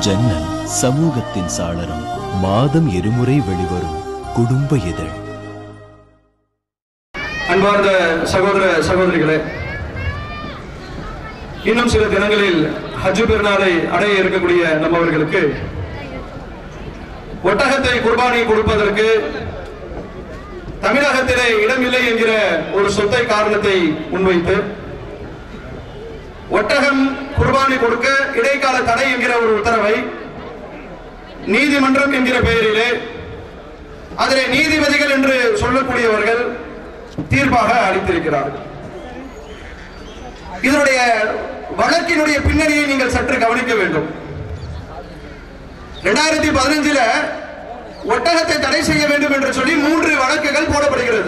ஜன்னல் சமூகத்தின் சாளரம் மாதம் இருமுறை வெளிவரும் குடும்ப இதழ் அன்பார்ந்த சகோதர சகோதரிகளே இன்னும் சில தினங்களில் ஹஜ்ஜு பெருநாளை அடைய இருக்கக்கூடிய நம்மவர்களுக்கு ஒட்டகத்தை குர்பானி கொடுப்பதற்கு தமிழகத்திலே இடமில்லை என்கிற ஒரு சொத்தை காரணத்தை முன்வைத்து ஒட்டகம் குர்பானி கொடுக்க இடைக்கால தடை என்கிற ஒரு உத்தரவை நீதிமன்றம் என்கிற பெயரிலே அதிலே நீதிபதிகள் என்று சொல்லக்கூடியவர்கள் தீர்ப்பாக அளித்திருக்கிறார்கள் இதனுடைய வழக்கினுடைய பின்னணியை நீங்கள் சற்று கவனிக்க வேண்டும் இரண்டாயிரத்தி பதினஞ்சுல ஒட்டகத்தை தடை செய்ய வேண்டும் என்று சொல்லி மூன்று வழக்குகள் போடப்படுகிறது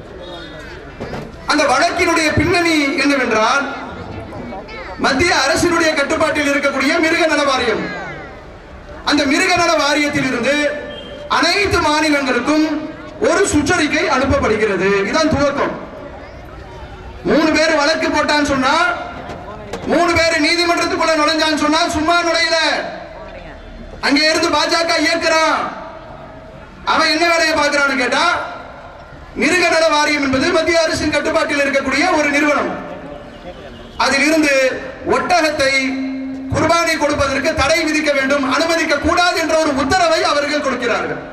அந்த வழக்கினுடைய பின்னணி என்னவென்றால் மத்திய அரசினுடைய கட்டுப்பாட்டில் இருக்கக்கூடிய மிருக நல வாரியம் அந்த மிருக நல வாரியத்தில் இருந்து அனைத்து மாநிலங்களுக்கும் ஒரு சுற்றறிக்கை அனுப்பப்படுகிறது இதான் துவக்கம் மூணு பேர் வழக்கு போட்டான்னு சொன்னா மூணு பேர் நீதிமன்றத்துக்குள்ள நுழைஞ்சான்னு சொன்னா சும்மா நுழையல அங்க இருந்து பாஜக இயக்குறான் அவன் என்ன வேலையை பார்க்கிறான்னு கேட்டா மிருக நல வாரியம் என்பது மத்திய அரசின் கட்டுப்பாட்டில் இருக்கக்கூடிய ஒரு நிறுவனம் அதில் இருந்து ஒட்டகத்தை குர்பானை கொடுப்பதற்கு தடை விதிக்க வேண்டும் அனுமதிக்க கூடாது என்ற ஒரு உத்தரவை அவர்கள் கொடுக்கிறார்கள்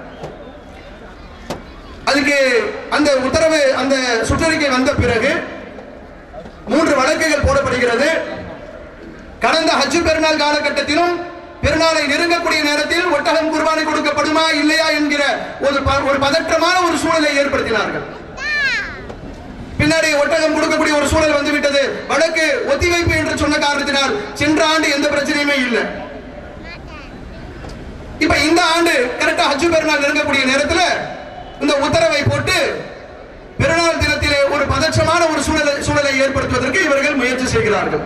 அதுக்கு அந்த உத்தரவு அந்த சுற்றறிக்கை வந்த பிறகு மூன்று வழக்குகள் போடப்படுகிறது கடந்த ஹஜ் பெருநாள் காலகட்டத்திலும் பெருநாளை நெருங்கக்கூடிய நேரத்தில் ஒட்டகம் குர்பானை கொடுக்கப்படுமா இல்லையா என்கிற ஒரு ப- ஒரு பதற்றமான ஒரு சூழலை ஏற்படுத்தினார்கள் பின்னாடி ஒட்டகம் கொடுக்கக்கூடிய ஒரு சூழல் வந்துவிட்டது வழக்கு ஒத்திவைப்பு என்று சொன்ன காரணத்தினால் சென்ற ஆண்டு எந்த பிரச்சனையுமே இல்லை இப்ப இந்த ஆண்டு கரெக்டா ஹஜ் பெருநாள் நெருங்கக்கூடிய நேரத்தில் இந்த உத்தரவை போட்டு பெருநாள் தினத்திலே ஒரு பதற்றமான ஒரு சூழலை சூழலை ஏற்படுத்துவதற்கு இவர்கள் முயற்சி செய்கிறார்கள்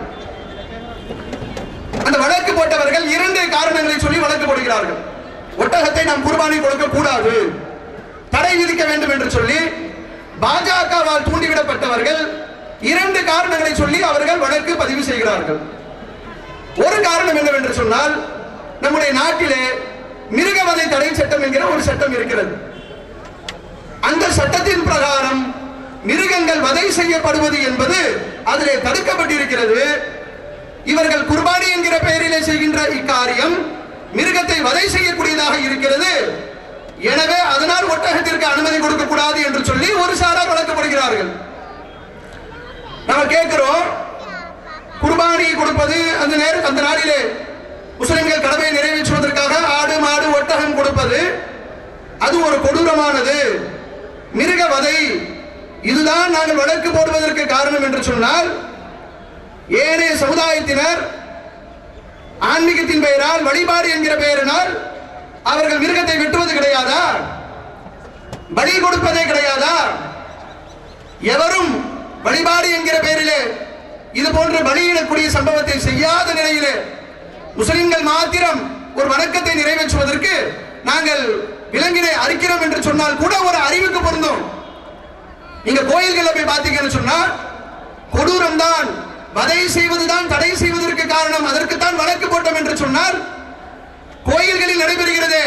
அந்த வழக்கு போட்டவர்கள் இரண்டு காரணங்களை சொல்லி வழக்கு போடுகிறார்கள் ஒட்டகத்தை நாம் குர்பானி கொடுக்க கூடாது தடை விதிக்க வேண்டும் என்று சொல்லி பாஜகவால் தூண்டிவிடப்பட்டவர்கள் இரண்டு காரணங்களை சொல்லி அவர்கள் வழக்கு பதிவு செய்கிறார்கள் ஒரு காரணம் என்னவென்று சொன்னால் நம்முடைய நாட்டிலே மிருகவதை தடை சட்டம் என்கிற ஒரு சட்டம் இருக்கிறது அந்த சட்டத்தின் பிரகாரம் மிருகங்கள் வதை செய்யப்படுவது என்பது அதிலே தடுக்கப்பட்டிருக்கிறது இவர்கள் குர்பானி என்கிற பெயரிலே செய்கின்ற இக்காரியம் மிருகத்தை வதை செய்யக்கூடியதாக இருக்கிறது எனவே அதனால் ஒட்டகத்திற்கு அனுமதி கொடுக்க கூடாது என்று சொல்லி ஒரு சாரார் வழக்கப்படுகிறார்கள் நம்ம கேட்கிறோம் குர்பானி கொடுப்பது அந்த நேர அந்த நாளிலே முஸ்லிம்கள் கடமையை நிறைவேற்றுவதற்காக ஆடு மாடு ஒட்டகம் கொடுப்பது அது ஒரு கொடூரமானது மிருக வதை இதுதான் நாங்கள் வழக்கு போடுவதற்கு காரணம் என்று சொன்னால் ஏனைய சமுதாயத்தினர் ஆன்மீகத்தின் பெயரால் வழிபாடு என்கிற பெயரினால் அவர்கள் மிருகத்தை வெட்டுவது கிடையாதா பலி கொடுப்பதே கிடையாதா எவரும் வழிபாடு என்கிற பெயரிலே இது போன்ற பலியிடக்கூடிய சம்பவத்தை செய்யாத நிலையிலே முஸ்லிம்கள் மாத்திரம் ஒரு வணக்கத்தை நிறைவேற்றுவதற்கு நாங்கள் விலங்கினை அறுக்கிறோம் என்று சொன்னால் கூட ஒரு அறிவுக்கு பொருந்தும் நீங்க கோயில்கள்ல போய் பார்த்தீங்கன்னு சொன்னா கொடூரம் தான் வதை செய்வதுதான் தடை செய்வதற்கு காரணம் அதற்கு தான் வழக்கு போட்டோம் என்று சொன்னால் கோயில்களில் நடைபெறுகிறது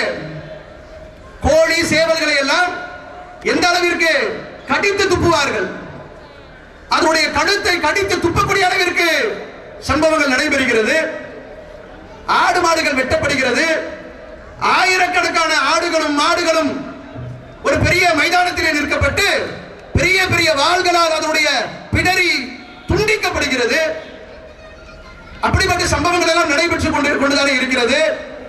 கோழி சேவல்களை எல்லாம் எந்த அளவிற்கு கடித்து துப்புவார்கள் அதனுடைய கழுத்தை கடித்து துப்பக்கூடிய அளவிற்கு சம்பவங்கள் நடைபெறுகிறது ஆடு மாடுகள் வெட்டப்படுகிறது ஆயிரக்கணக்கான ஆடுகளும் மாடுகளும் ஒரு பெரிய மைதானத்திலே நிற்கப்பட்டு பெரிய பெரிய வாள்களால் அதனுடைய பிடரி துண்டிக்கப்படுகிறது அப்படிப்பட்ட சம்பவங்கள் எல்லாம் நடைபெற்றுக் கொண்டு கொண்டுதானே இருக்கிறது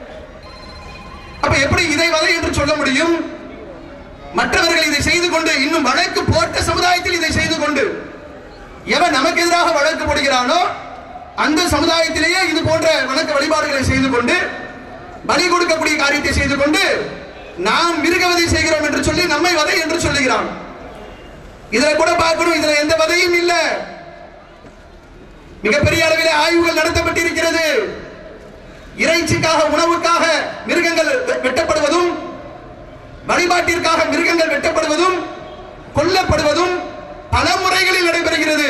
அப்ப எப்படி இதை வதை என்று சொல்ல முடியும் மற்றவர்கள் இதை செய்து கொண்டு இன்னும் வழக்கு போட்ட சமுதாயத்தில் இதை செய்து கொண்டு எவன் நமக்கு எதிராக வழக்கு போடுகிறானோ அந்த சமுதாயத்திலேயே இது போன்ற வணக்க வழிபாடுகளை செய்து கொண்டு பலி கொடுக்கக்கூடிய காரியத்தை செய்து கொண்டு நாம் மிருகவதை செய்கிறோம் என்று சொல்லி நம்மை வதை என்று சொல்லுகிறான் இதுல கூட பார்க்கணும் இதுல எந்த வதையும் இல்ல மிகப்பெரிய அளவில் ஆய்வுகள் நடத்தப்பட்டிருக்கிறது இறைச்சிக்காக உணவுக்காக மிருகங்கள் வெ- வெட்டப்படுவதும் வழிபாட்டிற்காக மிருகங்கள் வெட்டப்படுவதும் கொல்லப்படுவதும் பல முறைகளில் நடைபெறுகிறது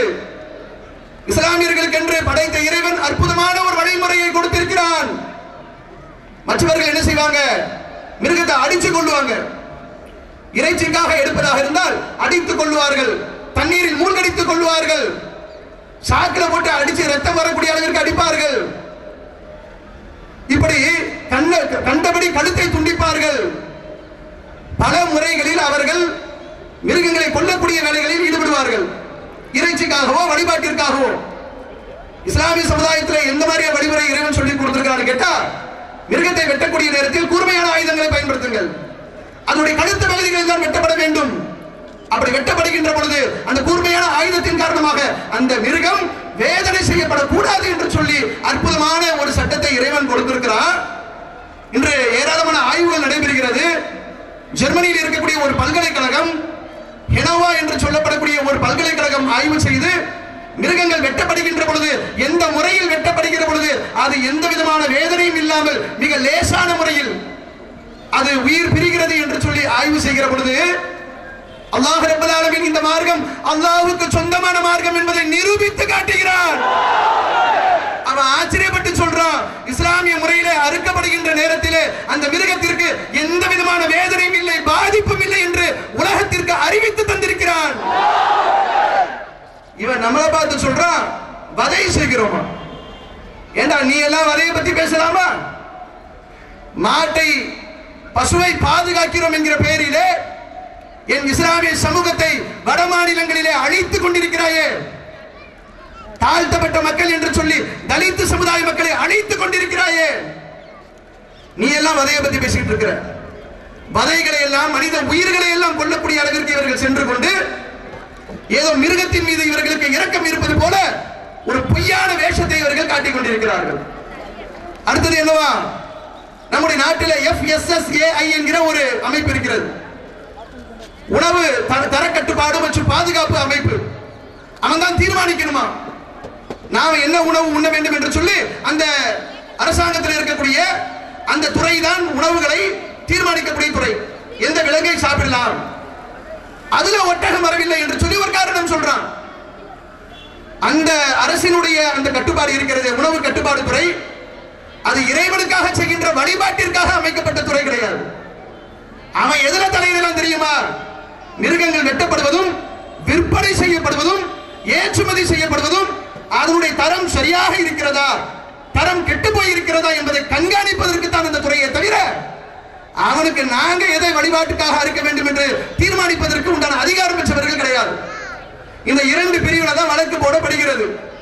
இஸ்லாமியர்களுக்கு என்று படைத்த இறைவன் அற்புதமான ஒரு வழிமுறையை கொடுத்திருக்கிறான் மற்றவர்கள் என்ன செய்வாங்க மிருகத்தை அடிச்சு கொள்ளுவாங்க இறைச்சிக்காக எடுப்பதாக இருந்தால் அடித்துக் கொள்வார்கள் தண்ணீரில் மூழ்கடித்துக் கொள்வார்கள் சாக்கில போட்டு அடிச்சு ரத்தம் வரக்கூடிய அளவிற்கு அடிப்பார்கள் இப்படி கண்ண கண்டபடி கழுத்தை துண்டிப்பார்கள் பல முறைகளில் அவர்கள் மிருகங்களை கொல்லக்கூடிய வேலைகளில் ஈடுபடுவார்கள் இறைச்சிக்காகவோ வழிபாட்டிற்காகவோ இஸ்லாமிய சமுதாயத்தில் எந்த மாதிரியான வழிமுறை இறைவன் சொல்லி கொடுத்திருக்காரு கேட்டா மிருகத்தை வெட்டக்கூடிய நேரத்தில் கூர்மையான ஆயுதங்களை பயன்படுத்துங்கள் அதனுடைய கழுத்து பகுதிகளில் தான் வெட்டப்பட வேண்டும் அப்படி வெட்டப்படுகின்ற பொழுது அந்த கூர்மையான ஆயுதத்தின் காரணமாக அந்த மிருகம் வேதனை செய்யப்படக்கூடாது என்று சொல்லி அற்புதமான ஒரு சட்டத்தை இறைவன் கொடுத்திருக்கிறார் இன்று ஏராளமான ஆய்வுகள் நடைபெறுகிறது ஜெர்மனியில் இருக்கக்கூடிய ஒரு பல்கலைக்கழகம் ஹெனோவா என்று சொல்லப்படக்கூடிய ஒரு பல்கலைக்கழகம் ஆய்வு செய்து மிருகங்கள் வெட்டப்படுகின்ற பொழுது எந்த முறையில் வெட்டப்படுகிற பொழுது அது எந்த விதமான வேதனையும் இல்லாமல் மிக லேசான முறையில் அது உயிர் பிரிகிறது என்று சொல்லி ஆய்வு செய்கிற பொழுது அல்லாஹ் ரப்பல் ஆலமீன் இந்த மார்க்கம் அல்லாஹ்வுக்கு சொந்தமான மார்க்கம் என்பதை நிரூபித்து காட்டுகிறார் அவன் ஆச்சரியப்பட்டு சொல்றான் இஸ்லாமிய முறையிலே அறுக்கப்படுகின்ற நேரத்திலே அந்த மிருகத்திற்கு எந்த விதமான வேதனையும் இல்லை பாதிப்பும் இல்லை என்று உலகத்திற்கு அறிவித்து தந்திருக்கிறான் இவன் நம்மளை பார்த்து சொல்றான் வதை செய்கிறோமா ஏண்டா நீ எல்லாம் வதையை பத்தி பேசலாமா மாட்டை பசுவை பாதுகாக்கிறோம் என்கிற பெயரிலே என் இஸ்லாமிய சமூகத்தை வட மாநிலங்களிலே அழித்துக் கொண்டிருக்கிறாயே தாழ்த்தப்பட்ட மக்கள் என்று சொல்லி தலித்து சமுதாய மக்களை அழித்துக் கொண்டிருக்கிறாயே நீ எல்லாம் வதையை பத்தி பேசிட்டு இருக்கிற வதைகளை எல்லாம் மனித உயிர்களை எல்லாம் கொல்லக்கூடிய அளவிற்கு இவர்கள் சென்று கொண்டு ஏதோ மிருகத்தின் மீது இவர்களுக்கு இரக்கம் இருப்பது போல ஒரு பொய்யான வேஷத்தை இவர்கள் காட்டிக் கொண்டிருக்கிறார்கள் அடுத்தது என்னவா நம்முடைய நாட்டில் FSSAI என்கிற ஒரு அமைப்பு இருக்கிறது உணவு தர- தரக்கட்டுப்பாடு மற்றும் பாதுகாப்பு அமைப்பு அவன் தான் தீர்மானிக்கணுமா நாம் என்ன உணவு உண்ண வேண்டும் என்று சொல்லி அந்த அரசாங்கத்தில் இருக்கக்கூடிய அந்த துறை தான் உணவுகளை தீர்மானிக்கக்கூடிய துறை எந்த விலங்கை சாப்பிடலாம் அதுல ஒட்டகம் வரவில்லை என்று சொல்லி ஒரு காரணம் சொல்றான் அந்த அரசினுடைய அந்த கட்டுப்பாடு இருக்கிறது உணவு கட்டுப்பாடு துறை அது இறைவனுக்காக செய்கின்ற வழிபாட்டிற்காக அமைக்கப்பட்ட துறை கிடையாது அவன் எதுல தலையிடலாம் தெரியுமா மிருகங்கள் வெட்டப்படுவதும் விற்பனை செய்யப்படுவதும் ஏற்றுமதி செய்யப்படுவதும் அதனுடைய தரம் சரியாக இருக்கிறதா தரம் கெட்டு போய் இருக்கிறதா என்பதை கண்காணிப்பதற்கு தான் இந்த துறையை தவிர அவனுக்கு நாங்க எதை வழிபாட்டுக்காக இருக்க வேண்டும் என்று தீர்மானிப்பதற்கு உண்டான அதிகாரம் பெற்றவர்கள் கிடையாது இந்த இரண்டு பிரிவுல தான் வழக்கு போடப்படுகிறது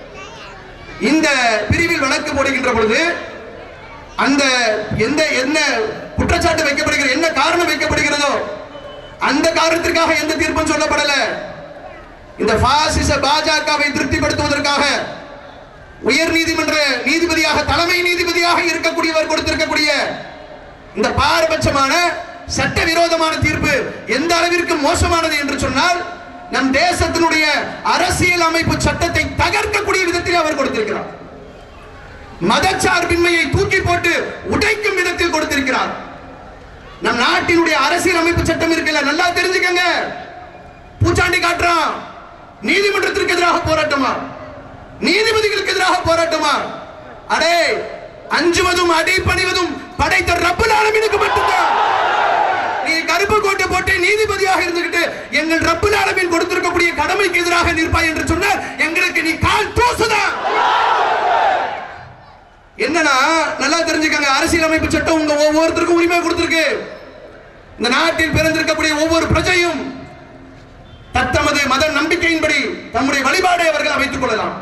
இந்த பிரிவில் வழக்கு போடுகின்ற பொழுது அந்த எந்த என்ன குற்றச்சாட்டு வைக்கப்படுகிற என்ன காரணம் வைக்கப்படுகிறதோ அந்த காரணத்திற்காக எந்த தீர்ப்பும் சொல்லப்படல இந்த பாசிச பாஜகவை திருப்திப்படுத்துவதற்காக உயர் நீதிமன்ற நீதிபதியாக தலைமை நீதிபதியாக இருக்கக்கூடியவர் கொடுத்திருக்கக்கூடிய இந்த பாரபட்சமான சட்டவிரோதமான தீர்ப்பு எந்த அளவிற்கு மோசமானது என்று சொன்னால் நம் தேசத்தினுடைய அரசியல் அமைப்பு சட்டத்தை தகர்க்கக்கூடிய விதத்தில் அவர் கொடுத்திருக்கிறார் மதச்சார்பின்மையை தூக்கி போட்டு உடைக்கும் விதத்தில் கொடுத்திருக்கிறார் நம் நாட்டினுடைய அரசியல் அமைப்பு சட்டம் இருக்குல்ல நல்லா தெரிஞ்சுக்கங்க பூச்சாண்டி காட்டுறான் நீதிமன்றத்திற்கு எதிராக போராட்டமா நீதிபதிகளுக்கு எதிராக போராட்டமா அடே அஞ்சுவதும் அடிபணிவதும் படைத்த ரப்பல் ஆலமீனுக்கு மட்டும்தான் நீ கருப்பு கோட்டை போட்டு நீதிபதியாக இருந்துகிட்டு எங்கள் ரப்பல் ஆலமீன் கொடுத்திருக்கக்கூடிய கடமைக்கு எதிராக நிற்பாய் என்று சொன்னால் எங்களுக்கு நீ கால் தூசுதான் என்னன்னா நல்லா தெரிஞ்சுக்கங்க அரசியலமைப்பு சட்டம் உங்க ஒவ்வொருத்தருக்கும் உரிமை கொடுத்திருக்கு இந்த நாட்டில் பிறந்திருக்கக்கூடிய ஒவ்வொரு பிரஜையும் தத்தமது மத நம்பிக்கையின்படி தம்முடைய வழிபாடை அவர்கள் அமைத்துக் கொள்ளலாம்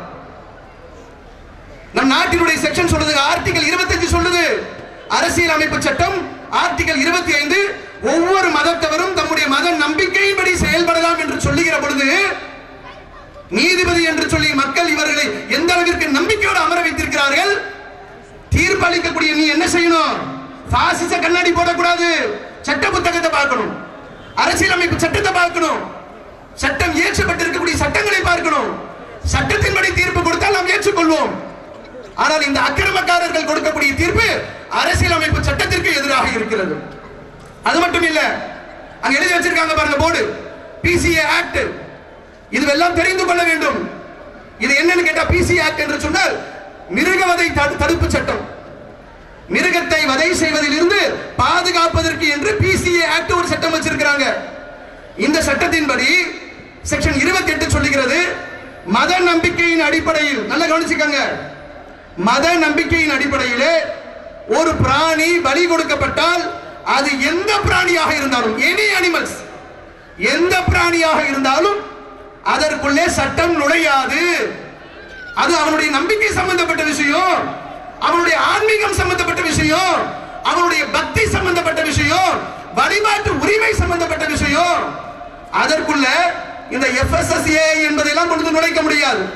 நம் நாட்டினுடைய செக்ஷன் சொல்லுது ஆர்டிகல் 25 சொல்லுது அரசியல் அமைப்பு சட்டம் ஆர்டிகல் 25 ஒவ்வொரு மதத்தவரும் தம்முடைய மத நம்பிக்கையின்படி செயல்படலாம் என்று சொல்லுகிற பொழுது நீதிபதி என்று சொல்லி மக்கள் இவர்களை எந்த அளவிற்கு நம்பிக்கையோடு அமர வைத்திருக்கிறார்கள் தீர்ப்பு அளிக்கக்கூடிய நீ என்ன செய்யணும் பாசிச கண்ணாடி போடக்கூடாது சட்ட புத்தகத்தை பார்க்கணும் அரசியலமைப்பு சட்டத்தை பார்க்கணும் சட்டம் இயற்றப்பட்டிருக்கக்கூடிய சட்டங்களை பார்க்கணும் சட்டத்தின்படி தீர்ப்பு கொடுத்தால் நாம் ஏற்றுக்கொள்வோம் ஆனால் இந்த அக்கிரமக்காரர்கள் கொடுக்கக்கூடிய தீர்ப்பு அரசியலமைப்பு சட்டத்திற்கு எதிராக இருக்கிறது அது மட்டும் இல்ல அங்க எழுதி வச்சிருக்காங்க பாருங்க போர்டு பிசிஏ ஆக்ட் இதுவெல்லாம் தெரிந்து கொள்ள வேண்டும் இது என்னன்னு கேட்டா பிசி ஆக்ட் என்று சொன்னால் மிருகவதை தடு- தடுப்பு சட்டம் மிருகத்தை வதை செய்வதில் இருந்து பாதுகாப்பதற்கு என்று பிசிஏ ஆக்ட் ஒரு சட்டம் வச்சிருக்கிறாங்க இந்த சட்டத்தின்படி செக்ஷன் 28 சொல்லுகிறது மத நம்பிக்கையின் அடிப்படையில் நல்லா கவனிச்சுக்கங்க மத நம்பிக்கையின் அடிப்படையிலே ஒரு பிராணி பலி கொடுக்கப்பட்டால் அது எந்த பிராணியாக இருந்தாலும் எனி அனிமல்ஸ் எந்த பிராணியாக இருந்தாலும் அதற்குள்ளே சட்டம் நுழையாது அது அவனுடைய நம்பிக்கை சம்பந்தப்பட்ட விஷயம் அவனுடைய ஆன்மீகம் சம்பந்தப்பட்ட விஷயம் அவனுடைய பக்தி சம்பந்தப்பட்ட விஷயம் வழிபாட்டு உரிமை சம்பந்தப்பட்ட விஷயம் அதற்குள்ள இந்த எஃப்எஸ்எஸ்ஏ என்பதெல்லாம் கொண்டு வந்து நுழைக்க முடியாது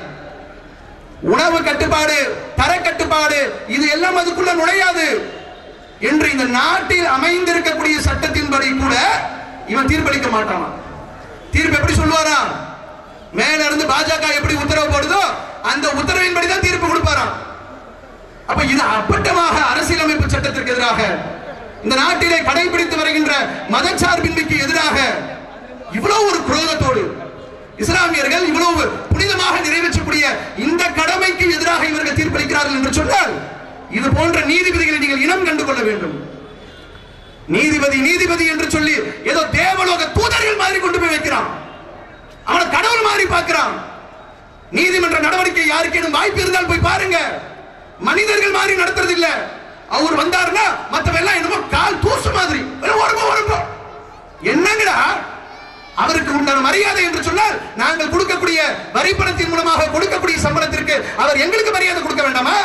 உணவு கட்டுப்பாடு தர கட்டுப்பாடு இது எல்லாம் அதுக்குள்ள நுழையாது என்று இந்த நாட்டில் அமைந்திருக்கக்கூடிய சட்டத்தின்படி கூட இவன் தீர்ப்பளிக்க மாட்டானா தீர்ப்பு எப்படி சொல்லுவாரா மேல இருந்து பாஜக எப்படி உத்தரவு போடுதோ அந்த உத்தரவின்படி தான் தீர்ப்பு கொடுப்பாராம் அப்ப இது அப்பட்டமாக அரசியலமைப்பு சட்டத்திற்கு எதிராக இந்த நாட்டிலே கடைபிடித்து வருகின்ற மதச்சார்பின்மைக்கு எதிராக இவ்வளவு ஒரு குரோதத்தோடு இஸ்லாமியர்கள் இவ்வளவு புனிதமாக நிறைவேற்றக்கூடிய இந்த கடமைக்கு எதிராக இவர்கள் தீர்ப்பளிக்கிறார்கள் என்று சொன்னால் இது போன்ற நீதிபதிகளை நீங்கள் இனம் கண்டு கொள்ள வேண்டும் நீதிபதி நீதிபதி என்று சொல்லி ஏதோ தேவலோக தூதர்கள் மாதிரி கொண்டு போய் வைக்கிறான் அவனை கடவுள் மாதிரி பார்க்கிறான் நீதிமன்ற நடவடிக்கை யாருக்கேனும் வாய்ப்பு இருந்தால் போய் பாருங்க மனிதர்கள் மாதிரி நடத்துறது இல்ல அவர் வந்தாருன்னா மத்தவெல்லாம் என்னமோ கால் தூசு மாதிரி வரும்போ வரும்போ என்னங்கடா அவருக்கு உண்டான மரியாதை என்று சொன்னால் நாங்கள் கொடுக்கக்கூடிய வரி பணத்தின் மூலமாக கொடுக்கக்கூடிய சம்பளத்திற்கு அவர் எங்களுக்கு மரியாதை கொடுக்க வேண்டாமா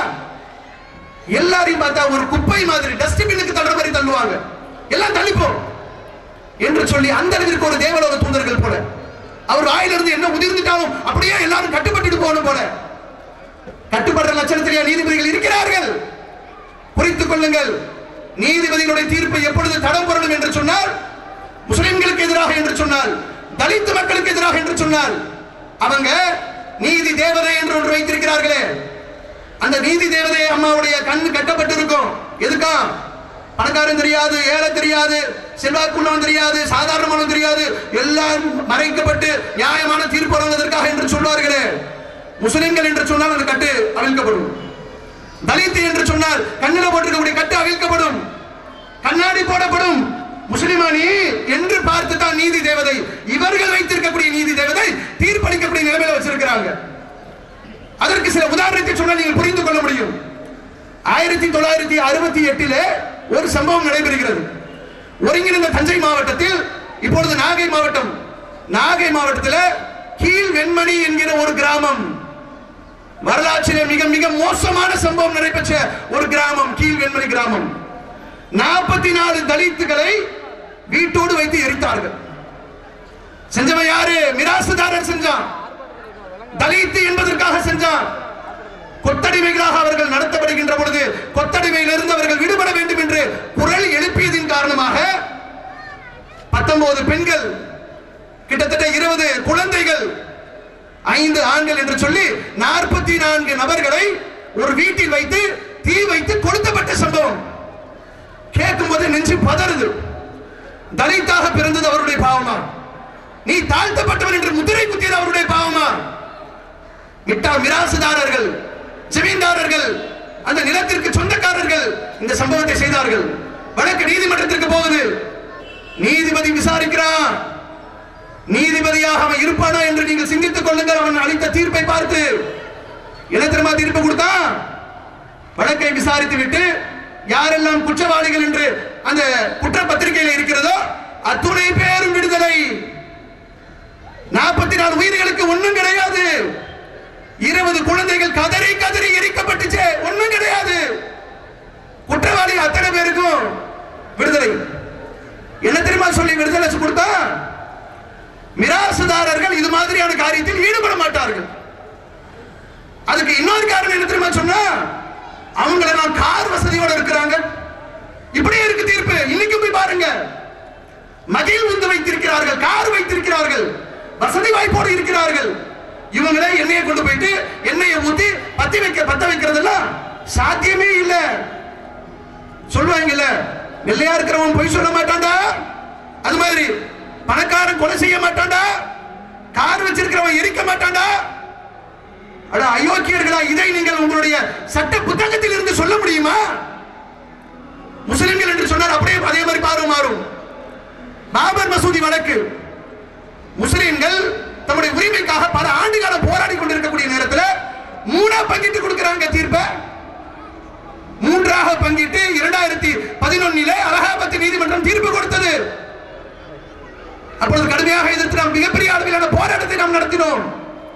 எல்லாரையும் பார்த்தா ஒரு குப்பை மாதிரி டஸ்ட்பினுக்கு தள்ளுற மாதிரி தள்ளுவாங்க எல்லாம் தள்ளிப்போம் என்று சொல்லி அந்த அளவிற்கு ஒரு தேவலோக தூதர்கள் போல அவர் வாயிலிருந்து என்ன உதிர்ந்துட்டாலும் அப்படியே எல்லாரும் கட்டுப்பட்டு போகணும் போல கட்டுப்படுற லட்சணத்திலேயே நீதிபதிகள் இருக்கிறார்கள் குறித்துக் கொள்ளுங்கள் நீதிபதிகளுடைய தீர்ப்பு எப்பொழுது தடம் புரணும் என்று சொன்னால் முஸ்லிம்களுக்கு எதிராக என்று சொன்னால் தலித் மக்களுக்கு எதிராக என்று சொன்னால் அவங்க நீதி தேவதை என்று ஒன்று வைத்திருக்கிறார்களே அந்த நீதி தேவதை அம்மாவுடைய கண் கட்டப்பட்டிருக்கும் எதுக்கா பணக்காரன் தெரியாது ஏழை தெரியாது செல்வாக்குள்ளவன் தெரியாது சாதாரணமானவன் தெரியாது எல்லாம் மறைக்கப்பட்டு நியாயமான தீர்ப்பு வழங்குவதற்காக என்று சொல்வார்களே முஸ்லிம்கள் என்று சொன்னால் அந்த கட்டு அவிழ்க்கப்படும் தலித் என்று சொன்னால் கண்ணில போட்டிருக்கக்கூடிய கட்டு அவிழ்க்கப்படும் கண்ணாடி போடப்படும் முஸ்லிமானி என்று பார்த்து தான் நீதி தேவதை இவர்கள் வைத்திருக்கக்கூடிய நீதி தேவதை தீர்ப்பளிக்கக்கூடிய நிலைமையில வச்சிருக்கிறாங்க அதற்கு சில உதாரணத்தை சொன்னால் நீங்கள் புரிந்து கொள்ள முடியும் ஆயிரத்தி தொள்ளாயிரத்தி அறுபத்தி எட்டிலே ஒரு சம்பவம் நடைபெறுகிறது ஒருங்கிணைந்த தஞ்சை மாவட்டத்தில் இப்பொழுது நாகை மாவட்டம் நாகை மாவட்டத்தில் கீழ் வெண்மணி என்கிற ஒரு கிராமம் வரலாற்றிலே மிக மிக மோசமான சம்பவம் நடைபெற்ற ஒரு கிராமம் கீழ் வெண்மணி கிராமம் நாற்பத்தி நாலு தலித்துகளை வீட்டோடு வைத்து எரித்தார்கள் செஞ்சவன் யாரு மிராசுதாரர் செஞ்சான் தலித்து என்பதற்காக செஞ்சான் கொத்தடிமைகளாக அவர்கள் நடத்தப்படுகின்ற பொழுது கொத்தடிமையிலிருந்து அவர்கள் விடுபட வேண்டும் என்று குரல் எழுப்பியதின் காரணமாக பத்தொன்பது பெண்கள் கிட்டத்தட்ட இருபது குழந்தைகள் ஐந்து ஆண்கள் என்று சொல்லி நாற்பத்தி நான்கு நபர்களை ஒரு வீட்டில் வைத்து தீ வைத்து கொளுத்தப்பட்ட சம்பவம் கேட்கும் போது நெஞ்சு பதறுது தலித்தாக பிறந்தது அவருடைய பாவமா நீ தாழ்த்தப்பட்டவன் என்று முதிரை குத்தியது அவருடைய பாவமா மிட்டா மிராசுதாரர்கள் ஜமீன்தாரர்கள் அந்த நிலத்திற்கு சொந்தக்காரர்கள் இந்த சம்பவத்தை செய்தார்கள் வழக்கு நீதிமன்றத்திற்கு போகுது நீதிபதி விசாரிக்கிறான் நீதிபதியாக அவன் இருப்பானா என்று நீங்கள் சிந்தித்துக் கொள்ளுங்கள் அவன் அளித்த தீர்ப்பை பார்த்து என்ன தெரியுமா தீர்ப்பு கொடுத்தான் வழக்கை விசாரித்து விட்டு யாரெல்லாம் குற்றவாளிகள் என்று அந்த குற்றப்பத்திரிகையில் இருக்கிறதோ அத்துணை பேரும் விடுதலை நாற்பத்தி நாலு உயிர்களுக்கு ஒண்ணும் கிடையாது இருபது குழந்தைகள் கதறி கதறி எரிக்கப்பட்டுச்சு ஒண்ணும் கிடையாது குற்றவாளி அத்தனை பேருக்கும் விடுதலை என்ன தெரியுமா சொல்லி விடுதலை கொடுத்தா மிராசுதாரர்கள் இது மாதிரியான காரியத்தில் ஈடுபட மாட்டார்கள் அதுக்கு இன்னொரு காரணம் என்ன தெரியுமா சொன்னா அவங்கள நான் கார் வசதியோட இருக்கிறாங்க இப்படியே இருக்கு தீர்ப்பு இன்னைக்கு போய் பாருங்க மகிழ் உந்து வைத்திருக்கிறார்கள் கார் வைத்திருக்கிறார்கள் வசதி வாய்ப்போடு இருக்கிறார்கள் இவங்களே எண்ணெயை கொண்டு போயிட்டு எண்ணெயை ஊத்தி பத்தி வைக்க பத்த வைக்கிறதெல்லாம் சாத்தியமே இல்ல சொல்லுவாங்கல்ல வெள்ளையா இருக்கிறவன் பொய் சொல்ல மாட்டான்டா அது மாதிரி பணக்காரன் கொலை செய்ய மாட்டான்டா கார் வச்சிருக்கிறவன் எரிக்க மாட்டான்டா அட அயோக்கியர்களா இதை நீங்கள் உங்களுடைய சட்ட புத்தகத்தில் இருந்து சொல்ல முடியுமா முஸ்லிம்கள் என்று சொன்னால் அப்படியே அதே மாதிரி பார்வை மாறும் பாபர் மசூதி வழக்கு முஸ்லிம்கள் தம்முடைய உரிமைக்காக பல ஆண்டு காலம் போராடி கொண்டிருக்கக்கூடிய நேரத்தில் மூணா பங்கிட்டு கொடுக்கிறாங்க தீர்ப்பை மூன்றாக பங்கிட்டு இரண்டாயிரத்தி பதினொன்னிலே அலகாபாத் நீதிமன்றம் தீர்ப்பு கொடுத்தது அப்பொழுது கடுமையாக எதிர்த்து நாம் மிகப்பெரிய அளவிலான போராட்டத்தை நாம் நடத்தினோம்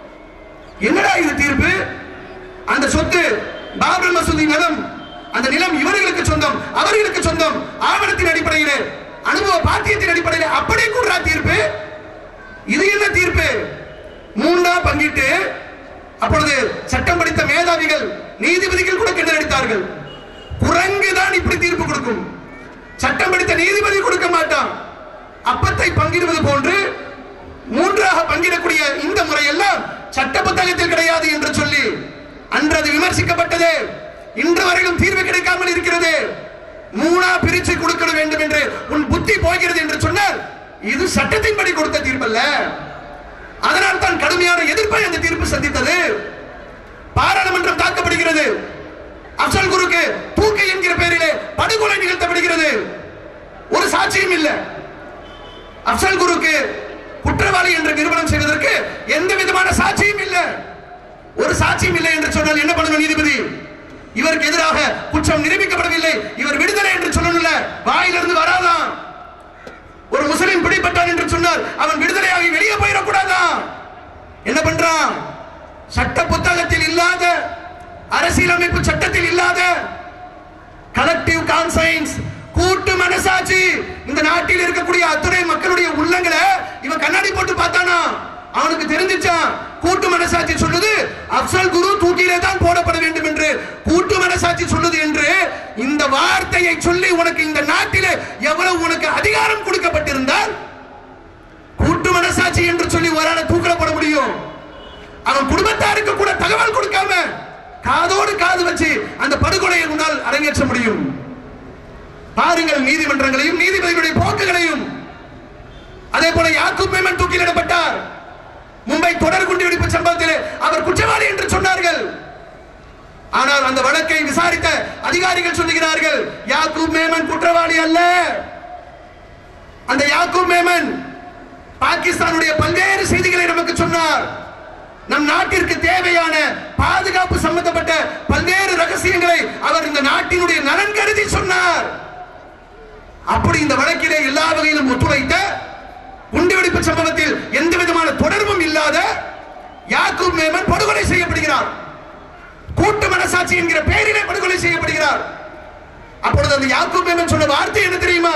என்னடா இது தீர்ப்பு அந்த சொத்து பாபர் மசூதி நிலம் அந்த நிலம் இவர்களுக்கு சொந்தம் அவர்களுக்கு சொந்தம் ஆவணத்தின் அடிப்படையில் அனுபவ பாத்தியத்தின் அடிப்படையில் அப்படி கூடுறா தீர்ப்பு இது என்ன தீர்ப்பு மூன்றா பங்கிட்டு அப்பொழுது சட்டம் படித்த மேதாவிகள் நீதிபதிகள் கூட கிண்டடித்தார்கள் குரங்கு தான் இப்படி தீர்ப்பு கொடுக்கும் சட்டம் படித்த நீதிபதி கொடுக்க மாட்டான் அப்பத்தை பங்கிடுவது போன்று மூன்றாக பங்கிடக்கூடிய இந்த முறையெல்லாம் சட்ட புத்தகத்தில் கிடையாது என்று சொல்லி அன்று அது விமர்சிக்கப்பட்டது இன்று வரையிலும் தீர்வு கிடைக்காமல் இருக்கிறது மூணா பிரிச்சு கொடுக்க வேண்டும் என்று உன் புத்தி போகிறது என்று சொன்னால் இது சட்டத்தின்படி கொடுத்த தீர்ப்பல்ல அதனால் தான் கடுமையான எதிர்ப்பை அந்த தீர்ப்பு சந்தித்தது பாராளுமன்றம் தாக்கப்படுகிறது அப்சல் குருக்கு தூக்கு என்கிற பெயரிலே படுகொலை நிகழ்த்தப்படுகிறது ஒரு சாட்சியும் இல்லை அப்சல் குருக்கு குற்றவாளி என்று நிரூபணம் செய்வதற்கு எந்த விதமான சாட்சியும் இல்லை ஒரு சாட்சியும் இல்லை என்று சொன்னால் என்ன பண்ணணும் நீதிபதி இவருக்கு எதிராக குற்றம் நிரூபிக்கப்படவில்லை இவர் விடுதலை என்று சொல்லணும்ல வாயிலிருந்து வராதான் ஒரு முஸ்லிம் பிடிபட்டான் என்று சொன்னால் அவன் விடுதலையாகி வெளியே போயிடக்கூடாதா என்ன பண்றான் சட்ட புத்தகத்தில் இல்லாத அரசியலமைப்பு சட்டத்தில் இல்லாத கலெக்டிவ் கான்சைன்ஸ் கூட்டு மனசாட்சி இந்த நாட்டில் இருக்கக்கூடிய அத்துறை மக்களுடைய உள்ளங்களை இவன் கண்ணாடி போட்டு பார்த்தானா அவனுக்கு தெரிஞ்சிச்சான் கூட்டு மனசாட்சி சொல்லுது அப்சல் குரு தூக்கிலே தான் போடப்பட வேண்டும் என்று கூட்டு மனசாட்சி சொல்லுது என்று இந்த வார்த்தையை சொல்லி உனக்கு இந்த நாட்டிலே எவ்வளவு உனக்கு அதிகாரம் கொடுக்கப்பட்டிருந்தால் கூட்டு மனசாட்சி என்று சொல்லி ஒரு ஆளை தூக்கில போட முடியும் அவன் குடும்பத்தாருக்கு கூட தகவல் கொடுக்காம காதோடு காது வச்சு அந்த படுகொலையை முன்னால் அரங்கேற்ற முடியும் பாருங்கள் நீதிமன்றங்களையும் நீதிபதிகளுடைய போக்குகளையும் அதே போல யாக்கூப் மேமன் தூக்கிலிடப்பட்டார் மும்பை தொடர் குண்டுவெடிப்பு சம்பவத்தில் அவர் குற்றவாளி என்று சொன்னார்கள் ஆனால் அந்த வழக்கை விசாரித்த அதிகாரிகள் சொல்லுகிறார்கள் யாக்கூப் மேமன் குற்றவாளி அல்ல அந்த யாக்கூப் மேமன் பாகிஸ்தானுடைய பல்வேறு செய்திகளை நமக்கு சொன்னார் நம் நாட்டிற்கு தேவையான பாதுகாப்பு சம்பந்தப்பட்ட பல்வேறு ரகசியங்களை அவர் இந்த நாட்டினுடைய நலன் கருதி சொன்னார் அப்படி இந்த வழக்கிலே எல்லா வகையிலும் ஒத்துழைத்த குண்டுவெடிப்பு சம்பவத்தில் எந்த விதமான தொடர்பும் இல்லாத யாக்கூப் மேமன் படுகொலை செய்யப்படுகிறார் கூட்டு மனசாட்சி என்கிற பெயரிலே படுகொலை செய்யப்படுகிறார் அப்பொழுது அந்த யாக்கூப் மேமன் சொன்ன வார்த்தை என்ன தெரியுமா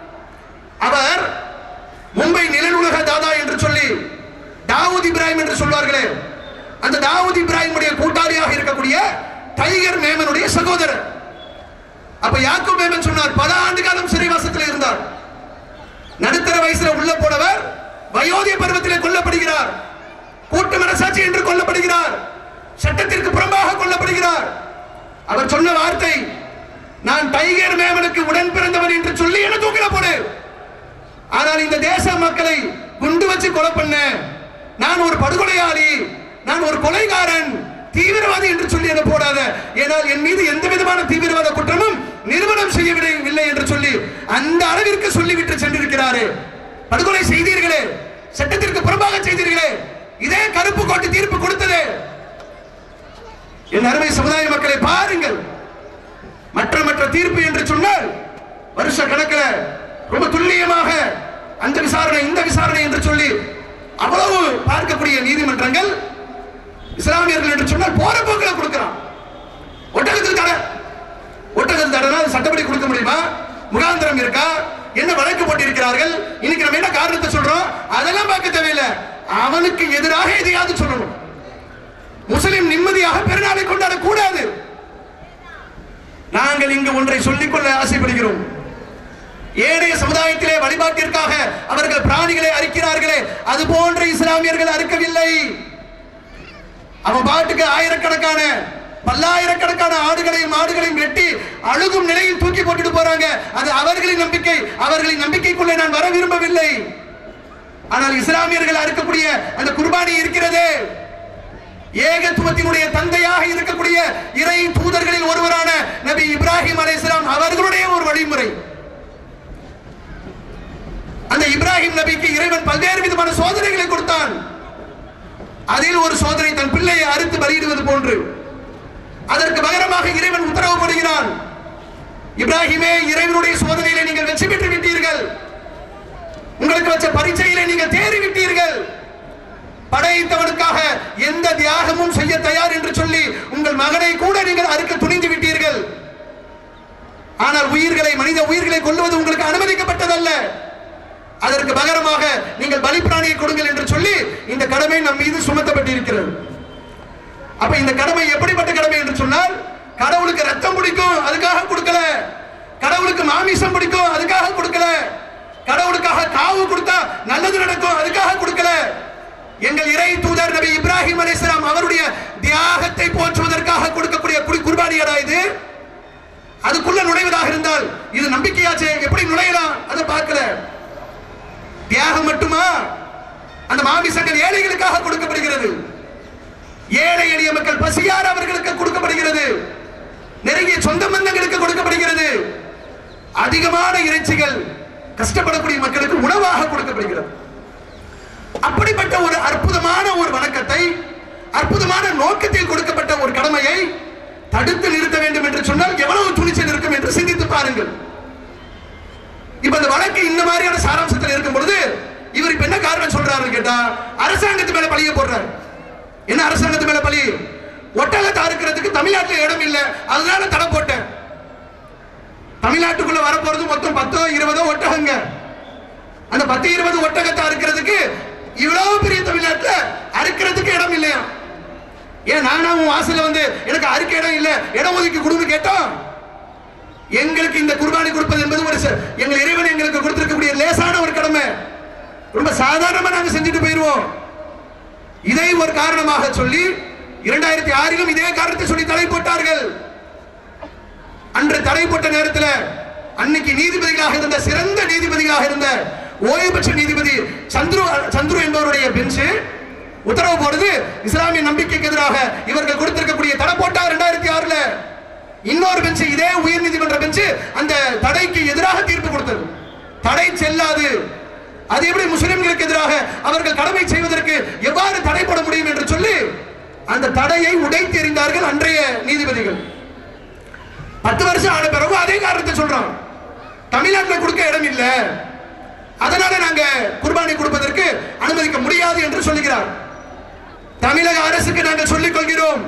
அவர் மும்பை நிலநூலக தாதா என்று சொல்லி தாவூத் இப்ராஹிம் என்று சொல்வார்களே அந்த தாவூத் இப்ராஹிமுடைய கூட்டாளியாக இருக்கக்கூடிய டைகர் மேமனுடைய சகோதரர் அப்ப யாக்கூப் மேமன் சொன்னார் பல ஆண்டு காலம் சிறைவாசத்தில் இருந்தார் நடுத்தர வயசுல உள்ள போனவர் வயோதிக பருவத்திலே கொல்லப்படுகிறார் கூட்டு மனசாட்சி என்று கொல்லப்படுகிறார் சட்டத்திற்கு புறம்பாக கொல்லப்படுகிறார் அவர் சொன்ன வார்த்தை நான் டைகர் மேமனுக்கு உடன் பிறந்தவன் என்று சொல்லி என தூக்கில போடு ஆனால் இந்த தேச மக்களை குண்டு வச்சு கொலை பண்ண நான் ஒரு படுகொலையாளி நான் ஒரு கொலைகாரன் தீவிரவாதி என்று சொல்லி என்ன போடாத ஏனால் என் மீது எந்த விதமான தீவிரவாத குற்றமும் நிறுவனம் செய்யவில்லை என்று சொல்லி அந்த அளவிற்கு சொல்லிவிட்டு சென்றிருக்கிறாரே படுகொலை செய்தீர்களே சட்டத்திற்கு புறம்பாக செய்தீர்களே இதே கருப்பு கோட்டு தீர்ப்பு கொடுத்ததே என் அருமை சமுதாய மக்களை பாருங்கள் மற்ற மற்ற தீர்ப்பு என்று சொன்னால் வருஷ கணக்கில் ரொம்ப துல்லியமாக அந்த விசாரணை இந்த விசாரணை என்று சொல்லி அவ்வளவு பார்க்கக்கூடிய நீதிமன்றங்கள் இஸ்லாமியர்கள் என்று சொன்னால் போற போக்கில் கொடுக்கிறான் ஒட்டகத்தில் தடை ஒட்டகத்தில் தடைனா அது சட்டப்படி கொடுக்க முடியுமா முகாந்திரம் இருக்கா என்ன வழக்கு போட்டிருக்கிறார்கள் இன்னைக்கு நம்ம என்ன காரணத்தை சொல்றோம் அதெல்லாம் பார்க்க தேவையில்லை அவனுக்கு எதிராக எதையாவது சொல்லணும் முஸ்லிம் நிம்மதியாக பெருநாளை கொண்டாட கூடாது நாங்கள் இங்கு ஒன்றை சொல்லிக்கொள்ள ஆசைப்படுகிறோம் ஏனைய சமுதாயத்திலே வழிபாட்டிற்காக அவர்கள் பிராணிகளை அறுக்கிறார்களே அது போன்ற இஸ்லாமியர்கள் அறுக்கவில்லை அவன் பாட்டுக்கு ஆயிரக்கணக்கான பல்லாயிரக்கணக்கான ஆடுகளையும் மாடுகளையும் வெட்டி அழுகும் நிலையில் தூக்கி போட்டுட்டு போறாங்க அது அவர்களின் நம்பிக்கை அவர்களின் நம்பிக்கைக்குள்ளே நான் வர விரும்பவில்லை ஆனால் இஸ்லாமியர்கள் அறுக்கக்கூடிய அந்த குர்பானி இருக்கிறதே ஏகத்துவத்தினுடைய தந்தையாக இருக்கக்கூடிய இறை தூதர்களில் ஒருவரான நபி இப்ராஹிம் அலைஹிஸ்ஸலாம் அவர்களுடைய ஒரு வழிமுறை அந்த இப்ராஹிம் நபிக்கு இறைவன் பல்வேறு விதமான சோதனைகளை கொடுத்தான் அதில் ஒரு சோதனை தன் பிள்ளையை அறுத்து பலியிடுவது போன்று அதற்கு பகரமாக இறைவன் உத்தரவு போடுகிறான் இப்ராஹிமே இறைவனுடைய சோதனையிலே நீங்கள் வெற்றி பெற்று விட்டீர்கள் உங்களுக்கு வச்ச பரீட்சையிலே நீங்கள் தேறி விட்டீர்கள் படைத்தவனுக்காக எந்த தியாகமும் செய்ய தயார் என்று சொல்லி உங்கள் மகனை கூட நீங்கள் அறுக்க துணிந்து விட்டீர்கள் ஆனால் உயிர்களை மனித உயிர்களை கொல்லுவது உங்களுக்கு அனுமதிக்கப்பட்டதல்ல அதற்கு பகரமாக நீங்கள் பலிப்பிராணியை கொடுங்கள் என்று சொல்லி இந்த கடமை நம் மீது சுமத்தப்பட்டிருக்கிறது அப்ப இந்த கடமை எப்படிப்பட்ட கடமை என்று சொன்னால் கடவுளுக்கு ரத்தம் பிடிக்கும் அதுக்காக கொடுக்கல கடவுளுக்கு மாமிசம் பிடிக்கும் அதுக்காக கொடுக்கல கடவுளுக்காக காவு கொடுத்தா நல்லது நடக்கும் அதுக்காக கொடுக்கல எங்கள் இறை தூதர் நபி இப்ராஹிம் அலைஹிஸ்ஸலாம் அவருடைய தியாகத்தை போற்றுவதற்காக கொடுக்கக்கூடிய குடி குர்பானியடா இது அதுக்குள்ள நுழைவதாக இருந்தால் இது நம்பிக்கையாச்சே எப்படி நுழையலாம் அதை பார்க்கல தியாகம் மட்டுமா அந்த மாமிசங்கள் ஏழைகளுக்காக கொடுக்கப்படுகிறது ஏழை எளிய மக்கள் பசியார் அவர்களுக்கு கொடுக்கப்படுகிறது நெருங்கிய சொந்த பந்தங்களுக்கு கொடுக்கப்படுகிறது அதிகமான இறைச்சிகள் கஷ்டப்படக்கூடிய மக்களுக்கு உணவாக கொடுக்கப்படுகிறது அப்படிப்பட்ட ஒரு அற்புதமான ஒரு வணக்கத்தை அற்புதமான நோக்கத்தில் கொடுக்கப்பட்ட ஒரு கடமையை தடுத்து நிறுத்த வேண்டும் என்று சொன்னால் எவ்வளவு துணிச்சல் இருக்கும் என்று சிந்தித்து பாருங்கள் இப்ப இந்த வழக்கு இந்த மாதிரியான சாராம்சத்தில் இருக்கும் பொழுது இவர் இப்ப என்ன காரணம் சொல்றாரு கேட்டா அரசாங்கத்து மேல பழிய போடுறாரு என்ன அரசாங்கத்து மேல பழி ஒட்டகத்தை அறுக்கிறதுக்கு தமிழ்நாட்டில் இடம் இல்லை அதனால தடை போட்டேன் தமிழ்நாட்டுக்குள்ள வரப்போறது மொத்தம் பத்தோ இருபதோ ஒட்டகங்க அந்த பத்து இருபது ஒட்டகத்தை அறுக்கிறதுக்கு இவ்வளவு பெரிய தமிழ்நாட்டுல அறுக்கிறதுக்கு இடம் இல்லையா ஏன் நானா உன் வாசல்ல வந்து எனக்கு அறுக்க இடம் இல்ல இடம் ஒதுக்கி கொடுங்க கேட்டோம் எங்களுக்கு இந்த குர்பானி கொடுப்பது என்பது ஒரு ச- எங்கள் இறைவன் எங்களுக்கு கொடுத்திருக்கக்கூடிய லேசான ஒரு கடமை ரொம்ப சாதாரணமா நாங்க செஞ்சுட்டு போயிருவோம் இதை ஒரு காரணமாக சொல்லி இரண்டாயிரத்தி ஆறிலும் இதே காரணத்தை சொல்லி தடை போட்டார்கள் அன்று தடை போட்ட நேரத்தில் அன்னைக்கு நீதிபதிகளாக இருந்த சிறந்த நீதிபதிகளாக இருந்த ஓய்வு பெற்ற நீதிபதி சந்துரு சந்துரு என்பவருடைய பெஞ்சு உத்தரவு போடுது இஸ்லாமிய நம்பிக்கைக்கு எதிராக இவர்கள் கொடுத்திருக்கக்கூடிய தடை போட்டார் இரண்டாயிரத்தி ஆறுல இன்னொரு பெஞ்சு இதே உயர் நீதிமன்ற பெஞ்சு அந்த தடைக்கு எதிராக தீர்ப்பு கொடுத்தது தடை செல்லாது அது எப்படி முஸ்லிம்களுக்கு எதிராக அவர்கள் கடமை செய்வதற்கு எவ்வாறு தடை போட முடியும் என்று சொல்லி அந்த தடையை உடைத்து எறிந்தார்கள் அன்றைய நீதிபதிகள் பத்து வருஷம் ஆன பிறகு அதே காரணத்தை சொல்றோம் தமிழ்நாட்டில் கொடுக்க இடம் இல்ல அதனால நாங்க குர்பானி கொடுப்பதற்கு அனுமதிக்க முடியாது என்று சொல்லுகிறார் தமிழக அரசுக்கு நாங்கள் சொல்லிக் கொள்கிறோம்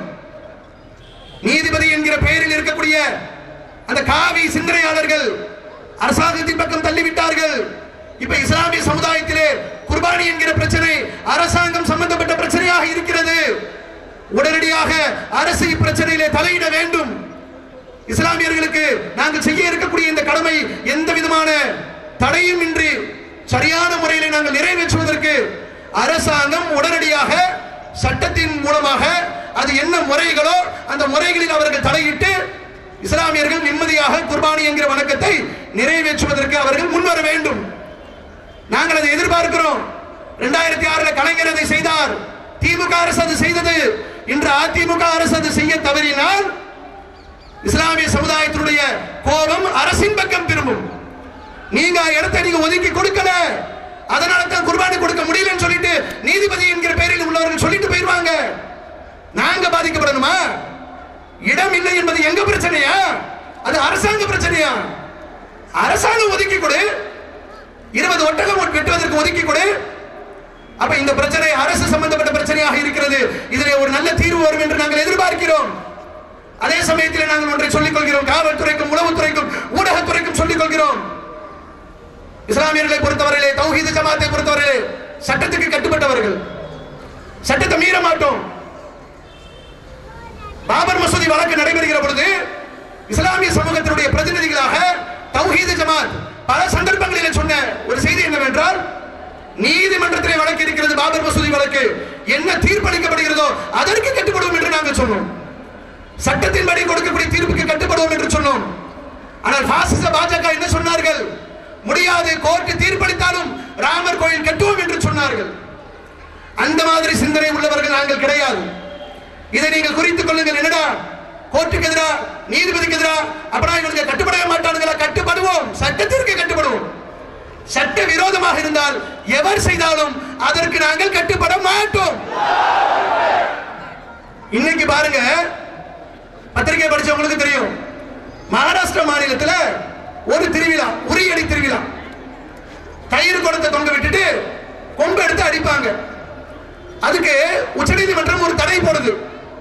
நீதிபதி என்கிற பெயரில் இருக்கக்கூடிய அந்த காவி சிந்தனையாளர்கள் அரசாங்கத்தின் பக்கம் தள்ளிவிட்டார்கள் இப்ப இஸ்லாமிய சமுதாயத்திலே குர்பானி என்கிற பிரச்சனை அரசாங்கம் சம்பந்தப்பட்ட பிரச்சனையாக இருக்கிறது உடனடியாக அரசு இப்பிரச்சனையிலே தலையிட வேண்டும் இஸ்லாமியர்களுக்கு நாங்கள் செய்ய இருக்கக்கூடிய இந்த கடமை எந்த விதமான தடையும் இன்றி சரியான முறையில் நாங்கள் நிறைவேற்றுவதற்கு அரசாங்கம் உடனடியாக சட்டத்தின் மூலமாக அது என்ன முறைகளோ அந்த முறைகளில் அவர்கள் தலையிட்டு இஸ்லாமியர்கள் நிம்மதியாக குர்பானி என்கிற வணக்கத்தை நிறைவேற்றுவதற்கு அவர்கள் முன்வர வேண்டும் நாங்கள் அதை எதிர்பார்க்கிறோம் இரண்டாயிரத்தி ஆறுல கலைஞர் அதை செய்தார் திமுக அரசு அது செய்தது இன்று அதிமுக அரசு அது செய்ய தவறினால் இஸ்லாமிய சமுதாயத்தினுடைய கோபம் அரசின் பக்கம் திரும்பும் நீங்க இடத்தை நீங்க ஒதுக்கி கொடுக்கல அதனால தான் குர்பானி கொடுக்க முடியலன்னு சொல்லிட்டு நீதிபதி என்கிற பெயரில் உள்ளவர்கள் சொல்லிட்டு போயிருவாங்க நாங்க பாதிக்கப்படணுமா இடம் இல்லை என்பது எங்க பிரச்சனையா அது அரசாங்க பிரச்சனையா அரசாங்கம் ஒதுக்கி கொடு இருபது ஒட்டகம் வெட்டுவதற்கு ஒதுக்கி கொடு அப்ப இந்த பிரச்சனை அரசு சம்பந்தப்பட்ட பிரச்சனையாக இருக்கிறது இதிலே ஒரு நல்ல தீர்வு வரும் என்று நாங்கள் எதிர்பார்க்கிறோம் அதே சமயத்தில் நாங்கள் ஒன்றை சொல்லிக் கொள்கிறோம் காவல்துறைக்கும் உளவுத்துறைக்கும் ஊடகத்துறைக்கும் சொல்லிக் கொள்கிறோம் இஸ்லாமியர்களை பொறுத்தவரையிலே தௌஹீது ஜமாத்தை பொறுத்தவரையிலே சட்டத்துக்கு கட்டுப்பட்டவர்கள் சட்டத்தை மீற மாட்டோம் பாபர் மசூதி வழக்கு நடைபெறுகிற பொழுது இஸ்லாமிய சமூகத்தினுடைய பிரதிநிதிகளாக தௌஹீது ஜமாத் பல சந்தர்ப்பங்களில் சொன்ன ஒரு செய்தி என்னவென்றால் நீதிமன்றத்திலே வழக்கு இருக்கிறது பாபர் மசூதி வழக்கு என்ன தீர்ப்பளிக்கப்படுகிறதோ அதற்கு கட்டுப்படுவோம் என்று நாங்கள் சொன்னோம் சட்டத்தின்படி கொடுக்கக்கூடிய தீர்ப்புக்கு கட்டுப்படுவோம் என்று சொன்னோம் ஆனால் பாசிச பாஜக என்ன சொன்னார்கள் முடியாது கோர்ட்டு தீர்ப்பளித்தாலும் ராமர் கோயில் கட்டுவோம் என்று சொன்னார்கள் அந்த மாதிரி சிந்தனை உள்ளவர்கள் நாங்கள் கிடையாது இதை நீங்கள் குறித்துக் கொள்ளுங்கள் என்னடா கோர்ட்டுக்கு எதிரா நீதிபதிக்கு எதிரா அப்படா இவனுக்கு கட்டுப்படவே மாட்டானுங்களா கட்டுப்படுவோம் சட்டத்திற்கு கட்டுப்படுவோம் சட்ட விரோதமாக இருந்தால் எவர் செய்தாலும் அதற்கு நாங்கள் கட்டுப்பட மாட்டோம் இன்னைக்கு பாருங்க பத்திரிகை படிச்சவங்களுக்கு தெரியும் மகாராஷ்டிரா மாநிலத்துல ஒரு திருவிழா உரியடி திருவிழா கயிறு குடத்தை தொங்க விட்டுட்டு கொம்பு எடுத்து அடிப்பாங்க அதுக்கு உச்சநீதிமன்றம் ஒரு தடை போடுது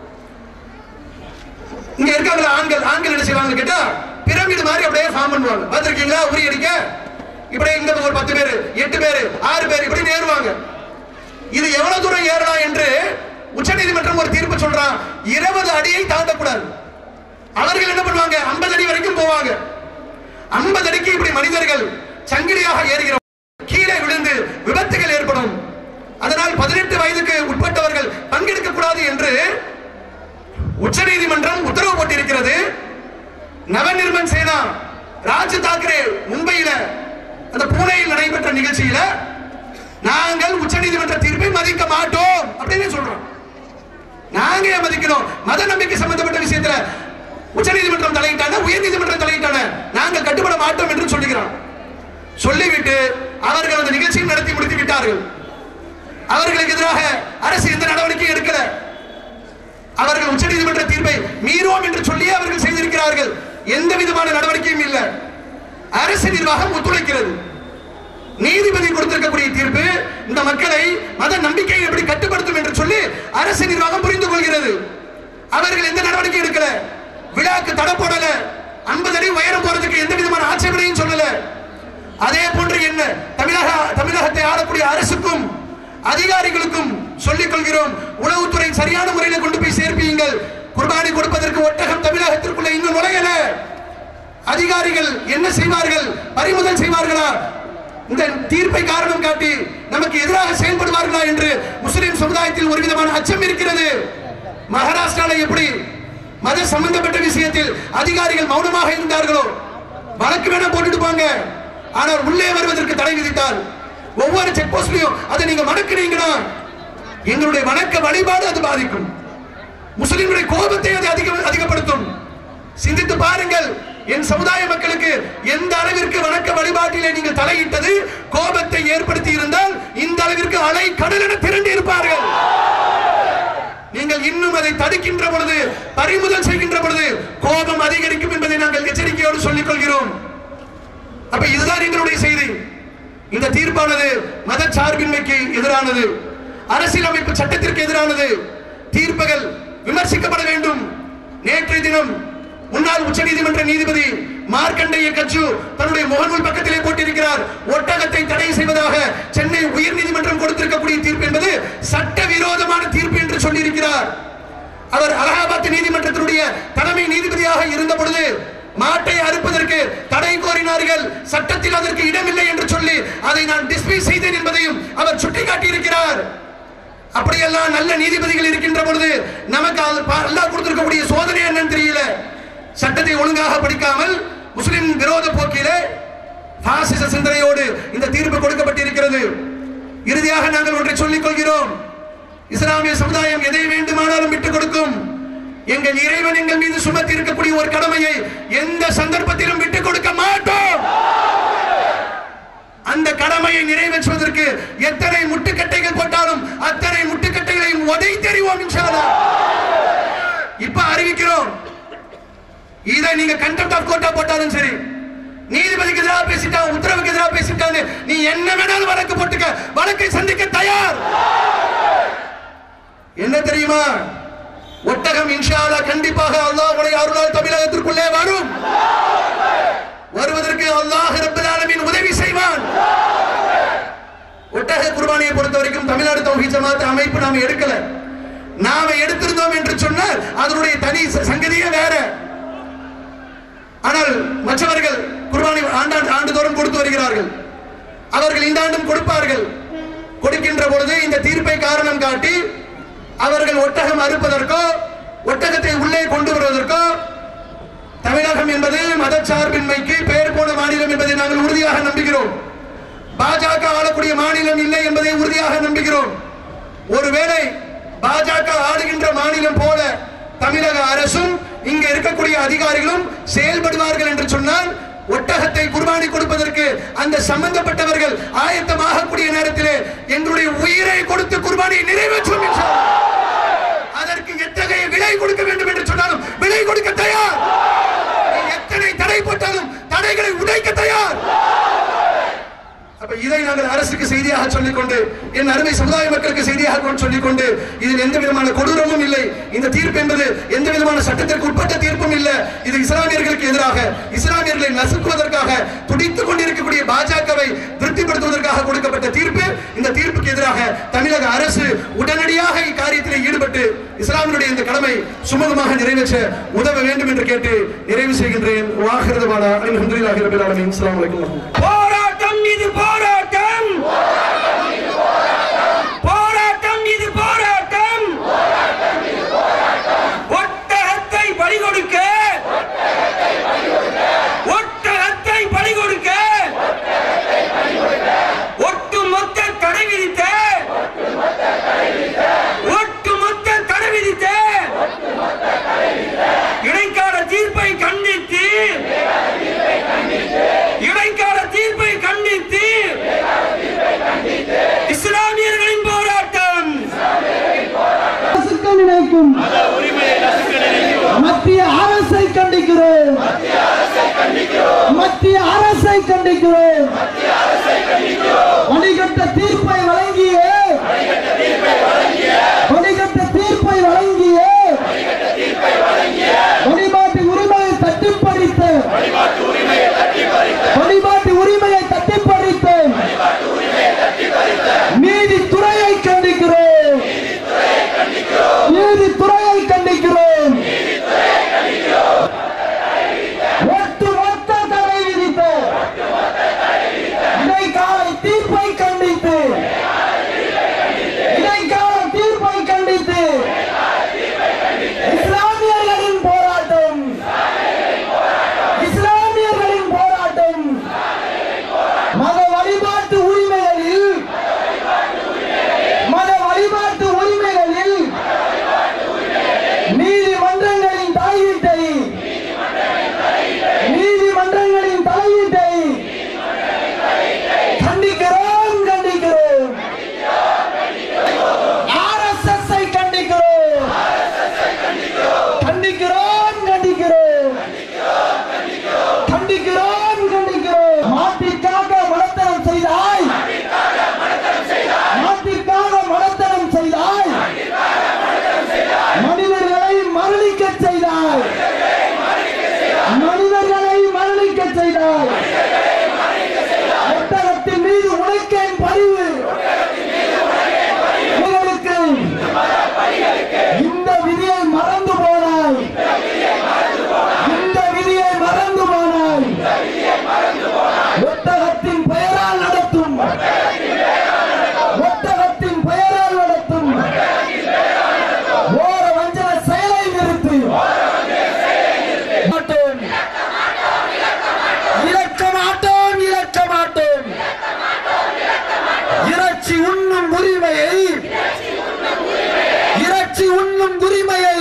இங்க இருக்காங்களா ஆண்கள் ஆண்கள் என்ன செய்வாங்க கேட்டா பிரமிடு மாதிரி அப்படியே ஃபார்ம் பண்ணுவாங்க பார்த்திருக்கீங்களா உரி அடிக்க இப்படியே இங்க ஒரு பத்து பேர் எட்டு பேர் ஆறு பேர் இப்படி ஏறுவாங்க இது எவ்வளவு தூரம் ஏறலாம் என்று உச்சநீதிமன்றம் ஒரு தீர்ப்பு சொல்றான் இருபது அடியை தாண்டக்கூடாது அவர்கள் என்ன பண்ணுவாங்க 50 அடி வரைக்கும் போவாங்க 50 அடிக்கு இப்படி மனிதர்கள் சங்கிலியாக ஏறுகிற கீழே விழுந்து விபத்துகள் ஏற்படும் அதனால் பதினெட்டு வயதுக்கு உட்பட்டவர்கள் பங்கெடுக்க கூடாது என்று உச்சநீதிமன்றம் உத்தரவு போட்டிருக்கிறது நவநிர்மன் சேனா ராஜ் தாக்கரே மும்பையில அந்த பூனேயில் நடைபெற்ற நிகழ்ச்சியில நாங்கள் உச்சநீதிமன்ற தீர்ப்பை மதிக்க மாட்டோம் அப்படின்னு சொல்றோம் நாங்க ஏன் மதிக்கணும் மத நம்பிக்கை சம்பந்தப்பட்ட விஷயத்துல உச்சநீதிமன்றம் தலையிட்டான உயர் நீதிமன்றம் தலையிட்டான நாங்கள் கட்டுப்பட மாட்டோம் என்று சொல்லுகிறோம் சொல்லிவிட்டு அவர்கள் அந்த நிகழ்ச்சியை நடத்தி முடித்து விட்டார்கள் அவர்களுக்கு எதிராக அரசு எந்த நடவடிக்கையும் எடுக்கல அவர்கள் உச்சநீதிமன்ற தீர்ப்பை மீறுவோம் என்று சொல்லி அவர்கள் செய்திருக்கிறார்கள் எந்த விதமான நடவடிக்கையும் இல்லை அரசு நிர்வாகம் ஒத்துழைக்கிறது நீதிபதி கொடுத்திருக்கக்கூடிய தீர்ப்பு இந்த மக்களை மத நம்பிக்கையை எப்படி கட்டுப்படுத்தும் என்று சொல்லி அரசு நிர்வாகம் புரிந்து கொள்கிறது அவர்கள் எந்த நடவடிக்கை எடுக்கல விழாக்கு தடை போடல 50 அடி உயரம் போறதுக்கு எந்த விதமான ஆட்சேபனையும் சொல்லல அதே போன்று என்ன தமிழக தமிழகத்தை ஆளக்கூடிய அரசுக்கும் அதிகாரிகளுக்கும் சொல்லிக் கொள்கிறோம் உளவுத்துறை சரியான முறையில் கொண்டு போய் சேர்ப்பீங்கள் குர்பானி கொடுப்பதற்கு ஒட்டகம் தமிழகத்திற்குள்ள இன்னும் நுழையல அதிகாரிகள் என்ன செய்வார்கள் பறிமுதல் செய்வார்களா இந்த தீர்ப்பை காரணம் காட்டி நமக்கு எதிராக செயல்படுவார்களா என்று முஸ்லிம் சமுதாயத்தில் ஒரு விதமான அச்சம் இருக்கிறது மகாராஷ்டிரால எப்படி மத சம்பந்தப்பட்ட விஷயத்தில் அதிகாரிகள் மௌனமாக இருந்தார்களோ வழக்கு வேணா போட்டுட்டு போங்க ஆனால் உள்ளே வருவதற்கு தடை விதித்தால் ஒவ்வொரு செக் போஸ்ட்லயும் அதை நீங்க மடக்குறீங்கன்னா எங்களுடைய வணக்க வழிபாடு அது பாதிக்கும் முஸ்லிம்களுடைய கோபத்தை அது அதிக அதிகப்படுத்தும் சிந்தித்து பாருங்கள் என் சமுதாய மக்களுக்கு எந்த அளவிற்கு வணக்க வழிபாட்டிலே நீங்கள் தலையிட்டது கோபத்தை ஏற்படுத்தி இருந்தால் இந்த அளவிற்கு அலை கடல் என திரண்டு இருப்பார்கள் நீங்கள் இன்னும் அதை தடுக்கின்ற பொழுது பறிமுதல் செய்கின்ற பொழுது கோபம் அதிகரிக்கும் என்பதை நாங்கள் எச்சரிக்கையோடு சொல்லிக் கொள்கிறோம் அப்ப இதுதான் எங்களுடைய செய்தி இந்த தீர்ப்பானது மத சார்பின்மைக்கு எதிரானது அரசியலமைப்பு சட்டத்திற்கு எதிரானது தீர்ப்புகள் விமர்சிக்கப்பட வேண்டும் நேற்றைய தினம் முன்னாள் உச்சநீதிமன்ற நீதிபதி மார்க்கண்டேய கட்சு தன்னுடைய முகநூல் பக்கத்திலே போட்டிருக்கிறார் ஒட்டகத்தை தடை செய்வதாக சென்னை உயர்நீதிமன்றம் கொடுத்திருக்கக்கூடிய தீர்ப்பு என்பது சட்டவிரோதமான தீர்ப்பு என்று சொல்லியிருக்கிறார் அவர் அலகாபாத் நீதிமன்றத்தினுடைய தலைமை நீதிபதியாக இருந்த பொழுது மாட்டை அறுப்பதற்கு தடை கோரினார்கள் சட்டத்தில் அதற்கு இடமில்லை என்று சொல்லி அதை நான் டிஸ்மிஸ் செய்தேன் என்பதையும் அவர் சுட்டிக்காட்டியிருக்கிறார் அப்படியெல்லாம் நல்ல நீதிபதிகள் இருக்கின்ற பொழுது நமக்கு அது பா- அல்லாஹ் கொடுத்திருக்கக்கூடிய சோதனை என்னன்னு தெரியல சட்டத்தை ஒழுங்காக படிக்காமல் முஸ்லிம் விரோத போக்கிலே பாசிச சிந்தனையோடு இந்த தீர்ப்பு கொடுக்கப்பட்டிருக்கிறது இறுதியாக நாங்கள் ஒன்றை சொல்லிக் கொள்கிறோம் இஸ்லாமிய சமுதாயம் எதை வேண்டுமானாலும் விட்டுக் கொடுக்கும் எங்கள் இறைவன் எங்கள் மீது சுமத்தி இருக்கக்கூடிய ஒரு கடமையை எந்த சந்தர்ப்பத்திலும் விட்டுக் கொடுக்க மாட்டோம் அந்த கடமையை நிறைவேற்றுவதற்கு எத்தனை முட்டுக்கட்டைகள் போட்டாலும் அத்தனை முட்டுக்கட்டைகளையும் உதை தெரிவோம் இன்ஷா அல்லாஹ். இப்ப அறிவிக்கிறோம் இதை நீங்க கண்டெம்ட் ஆஃப் கோர்ட்டா போட்டாலும் சரி நீதிபதிக்கு எதிராக பேசிட்டான் உத்தரவுக்கு எதிராக பேசிட்டான்னு நீ என்ன வேணாலும் வழக்கு போட்டுக்க வழக்கை சந்திக்க தயார் என்ன தெரியுமா ஒட்டகம் இன்ஷா அல்லாஹ் கண்டிப்பாக அல்லாஹ்வுடைய அருளால் தமிழகத்திற்குள்ளே வரும் வருவதற்கு அல்லாஹ் ரப்பல் ஆலமீன் உதவி செய்வான் ஒட்டக குர்பானியை பொறுத்த வரைக்கும் தமிழ்நாடு தௌஹீத் ஜமாத் அமைப்பு நாம எடுக்கல நாம எடுத்திருந்தோம் என்று சொன்னால் அதனுடைய தனி ச- சங்கதியே வேற ஆனால் மற்றவர்கள் குர்பானி ஆண்டாண்டு ஆண்டுதோறும் கொடுத்து வருகிறார்கள் அவர்கள் இந்த ஆண்டும் கொடுப்பார்கள் கொடுக்கின்ற பொழுது இந்த தீர்ப்பை காரணம் காட்டி அவர்கள் ஒட்டகம் அறுப்பதற்கோ ஒட்டகத்தை உள்ளே கொண்டு வருவதற்கோ தமிழகம் என்பது மதச்சார்பின்மைக்கு பெயர் போன மாநிலம் என்பதை நாங்கள் உறுதியாக நம்புகிறோம் பாஜக ஆளக்கூடிய மாநிலம் இல்லை என்பதை உறுதியாக நம்புகிறோம் ஒருவேளை பாஜக ஆளுகின்ற மாநிலம் போல தமிழக அரசும் இங்க இருக்கக்கூடிய அதிகாரிகளும் செயல்படுவார்கள் என்று சொன்னால் ஒட்டகத்தை குர்பானி கொடுப்பதற்கு அந்த சம்பந்தப்பட்டவர்கள் ஆயத்தமாகக்கூடிய நேரத்திலே எங்களுடைய உயிரை கொடுத்து குர்பானியை நிறைவேற்றும் இன்ஷா அல்லாஹ். அதற்கு எத்தகைய விலை கொடுக்க வேண்டும் என்று சொன்னாலும் விலை கொடுக்க தயார் எத்தனை தடை போட்டாலும் தடைகளை உடைக்க தயார் அப்ப இதை நாங்கள் அரசுக்கு செய்தியாக சொல்லிக்கொண்டு என் அருமை சமுதாய மக்களுக்கு செய்தியாக கொண்டு சொல்லிக்கொண்டு இதில் எந்த விதமான கொடூரமும் இல்லை இந்த தீர்ப்பு என்பது எந்த விதமான சட்டத்திற்கு உட்பட்ட தீர்ப்பும் இல்லை இது இஸ்லாமியர்களுக்கு எதிராக இஸ்லாமியர்களை நசுக்குவதற்காக துடித்துக் கொண்டிருக்கக்கூடிய பாஜகவை திருப்திப்படுத்துவதற்காக கொடுக்கப்பட்ட தீர்ப்பு இந்த தீர்ப்புக்கு எதிராக தமிழக அரசு உடனடியாக இக்காரியத்தில் ஈடுபட்டு இஸ்லாமியருடைய இந்த கடமை சுமூகமாக நிறைவேற்ற உதவ வேண்டும் என்று கேட்டு நிறைவு செய்கின்றேன் வாகிருதமான அல்ஹம்துலில்லாஹி ரபில் ஆலமீன் அஸ்ஸலாமு அலைக்கும் வரஹ்மத்துல்லாஹி போராட்டம் இது போராட்டம் போராட்டம் இது போராட்டம் ஒட்டகத்தை பலி கொடுக்க ஒட்டகத்தை பலி கொடுக்க ஒட்டுமொத்த தடை விதித்த ஒட்டுமொத்த தடை விதித்த இடைக்கால தீர்ப்பை கண்டித்து இடைக்கால தீர்ப்பை கண்டித்து இஸ்லாமியர்களின் போராட்டம் நசுக்க நினைக்கும் மத்திய அரசை கண்டிக்கிறோம் மத்திய அரசை கண்டிக்கிறோம் வடிகட்ட தீர்ப்பை வழங்கிய வடிகட்ட தீர்ப்பை வழங்கிய வழிபாட்டு உரிமையை தட்டி பறித்த வழிபாட்டு உரிமையை தட்டி பறித்த நீதித்துறையை கண்டிக்கிறோம் நீதித்துறையை கண்டிக்கிறோம் ஒட்டுமொத்த தடை விதித்த இடைக்கால தீர்ப்பை கண்டித்து இடைக்கால தீர்ப்பை கண்டித்து இஸ்லாமியர்களின் போராட்டம் இஸ்லாமியர்களின் போராட்டம் மத வழிபாட்டு உரிமைகளில் மத வழிபாட்டு உரிமைகளில் நீதிமன்றங்களின் தலையீட்டை நீதிமன்றங்களின் தலையீட்டை கண்டிக்கிறோம் கண்டிக்கிறோம் ஆர்எஸ்எஸ் ஐ கண்டிக்கிறோம் கண்டிக்கிறோம் கண்டிக்கிறோம் கண்டிக்கிறோம் கண்டிக்கிறோம் மாட்டிற்காக மனத்தனம் செய்தாய் நாட்டிற்காக மனத்தனம் செய்தாய் மனிதர்களை மரணிக்க செய்தாய் மனிதர்களை மரணிக்க செய்தாய் ஒட்டகத்தின் மீது உழைக்கேன் பரிவு உங்களுக்கு இந்த விதியை மறந்து போனாய் இந்த விதியை மறந்து போனாய் ஒட்டகத்தின் பெயரால் நடத்தும் ஒட்டகத்தின் பெயரால் நடத்தும் ஓர வஞ்சன செயலை நிறுத்து மாட்டோம் இழக்க மாட்டோம் இழக்க மாட்டோம் இறைச்சி உண்ணும் உரிமையை இறைச்சி உண்ணும் உரிமையை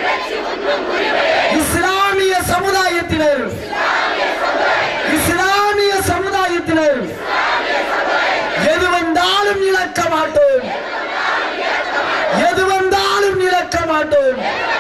இஸ்லாமிய சமுதாயத்தினர் இஸ்லாமிய சமுதாயத்தினர் எது வந்தாலும் இழக்க மாட்டோம் எது வந்தாலும் இழக்க மாட்டோம்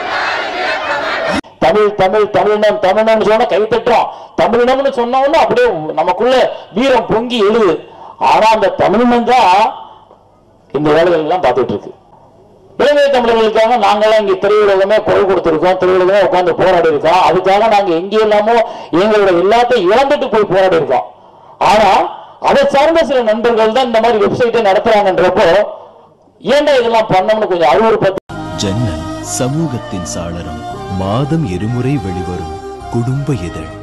தமிழ் தமிழ் தமிழினம் தமிழன் சொன்னா கை தட்டுறோம் தமிழினம்னு சொன்ன உடனே அப்படியே நமக்குள்ள வீரம் பொங்கி எழுது ஆனா அந்த தமிழினம் தான் இந்த வேலைகள் எல்லாம் பார்த்துட்டு இருக்கு இலங்கை தமிழர்களுக்காக நாங்கெல்லாம் இங்க திரையுலகமே குரல் கொடுத்திருக்கோம் திரையுலகமே உட்கார்ந்து போராடி இருக்கோம் அதுக்காக நாங்க எங்க எல்லாமோ எங்களோட எல்லாத்தையும் இழந்துட்டு போய் போராடி இருக்கோம் ஆனா அதை சார்ந்த சில நண்பர்கள் தான் இந்த மாதிரி வெப்சைட்டை நடத்துறாங்கன்றப்போ ஏன்டா இதெல்லாம் பண்ணோம்னு கொஞ்சம் அருவருப்பத்து ஜன்னல் சமூகத்தின் சாளரம் மாதம் இருமுறை வெளிவரும் குடும்ப இதழ்